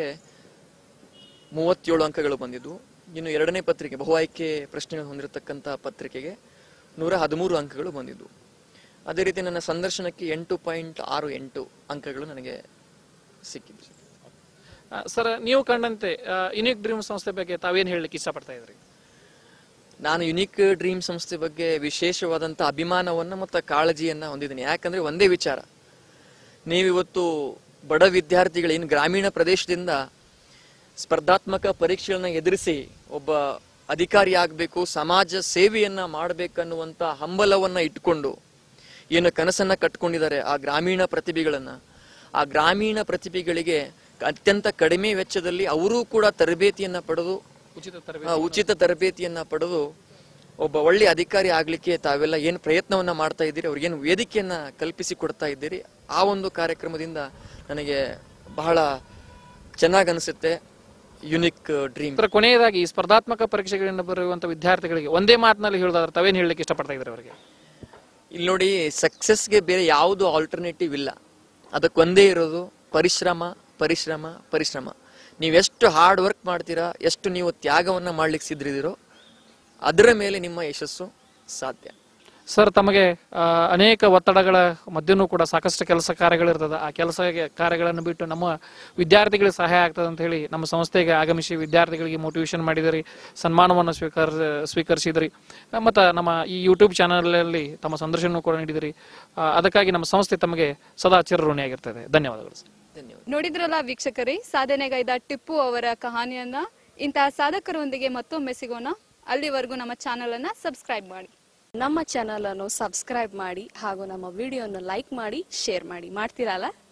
Speaker 4: ಮೂವತ್ತೇಳು ಅಂಕಗಳು ಬಂದಿದ್ವು ಇನ್ನು ಎರಡನೇ ಪತ್ರಿಕೆ ಬಹು ಆಯ್ಕೆ ಪ್ರಶ್ನೆಗಳು ಹೊಂದಿರತಕ್ಕಂತಹ ಪತ್ರಿಕೆಗೆ ನೂರ ಹದಿಮೂರು ಅಂಕಗಳು ಬಂದಿದ್ವು ಅದೇ ರೀತಿ ನನ್ನ ಸಂದರ್ಶನಕ್ಕೆ ಎಂಟು ಪಾಯಿಂಟ್ ಆರು ಎಂಟು ಅಂಕಗಳು ನನಗೆ ಸಿಕ್ಕಿದ್ವು
Speaker 3: ಆ, ಸರ್ ನೀವು ಕಂಡಂತೆ ಯುನಿಕ್ ಡ್ರೀಮ್ ಸಂಸ್ಥೆ ಬಗ್ಗೆ ತಾವೇನು ಹೇಳಲಿಕ್ಕೆ ಇಷ್ಟಪಡ್ತಾ ಇದ್ರಿ
Speaker 4: ನಾನು ಯುನಿಕ್ ಡ್ರೀಮ್ ಸಂಸ್ಥೆ ಬಗ್ಗೆ ವಿಶೇಷವಾದಂತ ಅಭಿಮಾನವನ್ನ ಮತ್ತು ಕಾಳಜಿಯನ್ನ ಹೊಂದಿದ್ದೀನಿ ಯಾಕಂದ್ರೆ ಒಂದೇ ವಿಚಾರ ನೀವಿವತ್ತು ಬಡ ವಿದ್ಯಾರ್ಥಿಗಳು ಇನ್ನು ಗ್ರಾಮೀಣ ಪ್ರದೇಶದಿಂದ ಸ್ಪರ್ಧಾತ್ಮಕ ಪರೀಕ್ಷೆಗಳನ್ನ ಎದುರಿಸಿ ಒಬ್ಬ ಅಧಿಕಾರಿ ಆಗ್ಬೇಕು ಸಮಾಜ ಸೇವೆಯನ್ನ ಮಾಡ್ಬೇಕನ್ನುವಂತ ಹಂಬಲವನ್ನ ಇಟ್ಕೊಂಡು ಏನು ಕನಸನ್ನ ಕಟ್ಕೊಂಡಿದ್ದಾರೆ ಆ ಗ್ರಾಮೀಣ ಪ್ರತಿಭೆಗಳನ್ನ ಆ ಗ್ರಾಮೀಣ ಪ್ರತಿಭೆಗಳಿಗೆ ಅತ್ಯಂತ ಕಡಿಮೆ ವೆಚ್ಚದಲ್ಲಿ ಅವರೂ ಕೂಡ ತರಬೇತಿಯನ್ನ ಪಡೆದು
Speaker 3: ಉಚಿತ ತರಬೇತಿ
Speaker 4: ಆ, ಉಚಿತ ತರಬೇತಿಯನ್ನ ಪಡೆದು ಒಬ್ಬ ಒಳ್ಳೆ ಅಧಿಕಾರಿ ಆಗ್ಲಿಕ್ಕೆ ತಾವೆಲ್ಲ ಏನು ಪ್ರಯತ್ನವನ್ನ ಮಾಡ್ತಾ ಇದ್ದೀರಿ ಅವ್ರಿಗೇನು ವೇದಿಕೆಯನ್ನ ಕಲ್ಪಿಸಿ ಕೊಡ್ತಾ ಇದ್ದೀರಿ ಆ ಒಂದು ಕಾರ್ಯಕ್ರಮದಿಂದ ನನಗೆ ಬಹಳ ಚೆನ್ನಾಗಿ ಅನಿಸುತ್ತೆ ಯುನಿಕ್ ಡ್ರೀಮ್
Speaker 3: ಸರ್ ಕೊನೆಯದಾಗಿ ಈ ಸ್ಪರ್ಧಾತ್ಮಕ ಪರೀಕ್ಷೆಗಳಿಂದ ಬರುವಂತ ವಿದ್ಯಾರ್ಥಿಗಳಿಗೆ ಒಂದೇ ಮಾತಿನಲ್ಲಿ ಹೇಳೋದಾದ್ರೆ ತಾವೇನು ಹೇಳಲಿಕ್ಕೆ ಇಷ್ಟಪಡ್ತಾ ಇದ್ರಿ ಅವರಿಗೆ
Speaker 4: ಇಲ್ಲಿ ನೋಡಿ ಸಕ್ಸಸ್ಗೆ ಬೇರೆ ಯಾವುದು ಆಲ್ಟರ್ನೇಟಿವ್ ಇಲ್ಲ ಅದಕ್ಕೊಂದೇ ಇರೋದು ಪರಿಶ್ರಮ ಪರಿಶ್ರಮ ಪರಿಶ್ರಮ ನೀವೆಷ್ಟು ಹಾರ್ಡ್ ವರ್ಕ್ ಮಾಡ್ತೀರಾ ಎಷ್ಟು ನೀವು ತ್ಯಾಗವನ್ನ ಮಾಡ್ಲಿಕ್ಕೆ ಸಿದ್ರಿದಿರೋ ಅದರ ಮೇಲೆ ನಿಮ್ಮ ಯಶಸ್ಸು ಸಾಧ್ಯ
Speaker 3: ಸರ್ ತಮಗೆ ಆ, ಅನೇಕ ಒತ್ತಡಗಳ ಮಧ್ಯನೂ ಕೂಡ ಸಾಕಷ್ಟು ಕೆಲಸ ಕಾರ್ಯಗಳಿರ್ತದೆ ಆ ಕೆಲಸ ಕಾರ್ಯಗಳನ್ನು ಬಿಟ್ಟು ನಮ್ಮ ವಿದ್ಯಾರ್ಥಿಗಳಿಗೆ ಸಹಾಯ ಆಗ್ತದೆ ಅಂತ ಹೇಳಿ ನಮ್ಮ ಸಂಸ್ಥೆಗೆ ಆಗಮಿಸಿ ವಿದ್ಯಾರ್ಥಿಗಳಿಗೆ ಮೋಟಿವೇಶನ್ ಮಾಡಿದಿರಿ ಸನ್ಮಾನವನ್ನು ಸ್ವೀಕರ್ ಸ್ವೀಕರಿಸಿದ್ರಿ ಮತ್ತು ನಮ್ಮ ಈ ಯೂಟ್ಯೂಬ್ ಚಾನಲಲ್ಲಿ ತಮ್ಮ ಸಂದರ್ಶನ ಕೂಡ ನೀಡಿದಿರಿ ಆ, ಅದಕ್ಕಾಗಿ ನಮ್ಮ ಸಂಸ್ಥೆ ತಮಗೆ ಸದಾ ಚಿರಋಣಿಯಾಗಿರ್ತದೆ ಧನ್ಯವಾದಗಳು ಸರ್
Speaker 4: ಧನ್ಯವಾದ
Speaker 1: ನೋಡಿದ್ರಲ್ಲ ವೀಕ್ಷಕರೇ ಸಾಧನೆಗೈದ ಟಿಪ್ಪು ಅವರ ಕಹಾನಿಯನ್ನ ಇಂತಹ ಸಾಧಕರೊಂದಿಗೆ ಮತ್ತೊಮ್ಮೆ ಸಿಗೋಣ ಅಲ್ಲಿವರೆಗೂ ನಮ್ಮ ಚಾನೆಲ್ ಅನ್ನ ಸಬ್ಸ್ಕ್ರೈಬ್ ಮಾಡಿ
Speaker 5: ನಮ್ಮ ಚಾನಲ್ ಅನ್ನು ಸಬ್ಸ್ಕ್ರೈಬ್ ಮಾಡಿ ಹಾಗೂ ನಮ್ಮ ವಿಡಿಯೋನ ಲೈಕ್ ಮಾಡಿ ಶೇರ್ ಮಾಡಿ ಮಾಡ್ತೀರಲ್ಲ